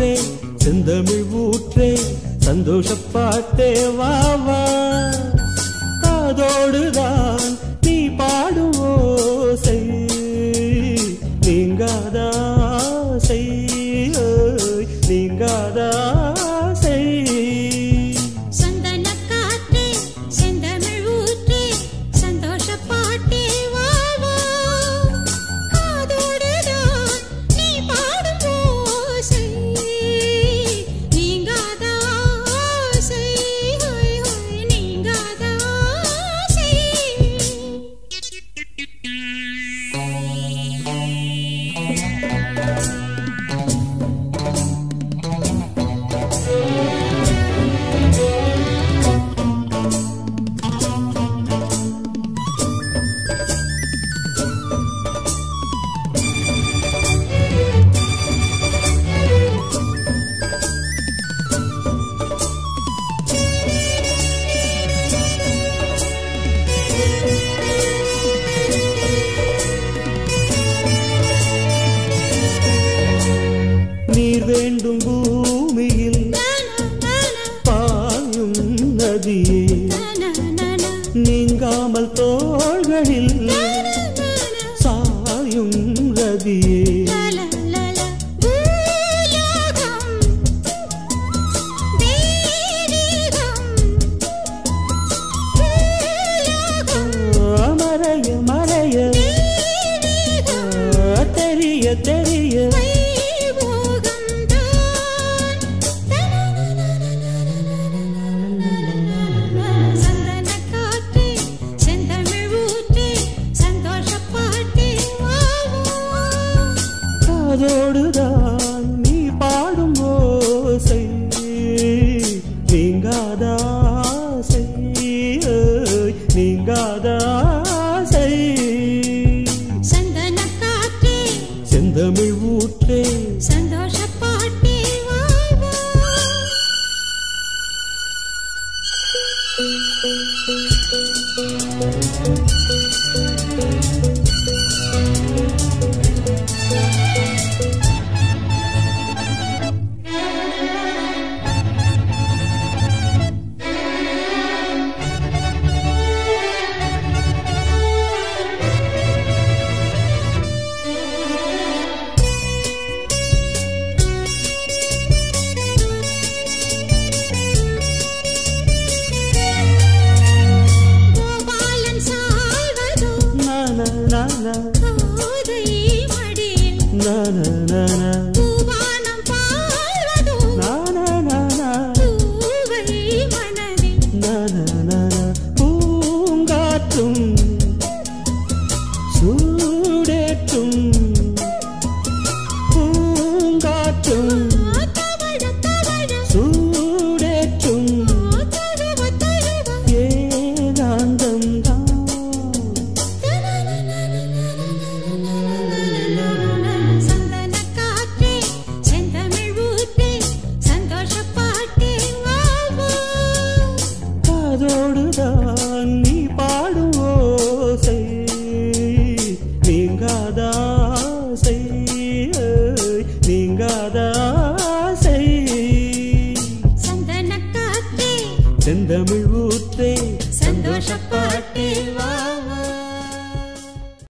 ஊற்றே செந்தமிழ் ஊற்றே சந்தோஷப்பாட்டே வா வா காதோடுதான் நீ பாடும் ஓசை நீங்காதாசை ஓய், நீங்காதாசை சந்தனக் காற்றே, செந்தமிழ் ஊற்றே, சந்தோஷப் பாட்டே வா வா. காதோடுதான் நீ பாடும் ஓசை, நீங்காத ஆசை, ஹோய் ஹோய், நீங்காத ஆசை. நீர் வேண்டும் பூமியில் பாயும் நதியே நீங்காமல் தோள்களில் சாயும் ரதியே மறைய மறைய தெரிய தெரிய காதோடுதான் நீ பாடும் ஓசை நீங்காதாசை ஓய், நீங்காதாசை செந்தமிழ் ஊற்றே சந்தோஷ பாட்டே வா வா. கோபாலன் சாய்வதோ நான நான கோதை மடியில் நான நான பூவானம் பாழ்வதோ நான நான பூவை மனதில் நான பூங்காற்றும் சூடேற்றும் பூங்காற்றும் தவழ தவழ சூடேற்றும் தழுவ தழுவ ஏகாந்தம் சந்தன காற்றே செந்தமிழ் ஊற்றே சந்தோஷ பாட்டே வா வா. காதோடுதான் நீ பாடும் ஓசை நீங்காதாசை ஓய், நீங்காதாசை சந்தன காற்றே செந்தமிழ் ஊற்றே சந்தோஷ பாட்டே வா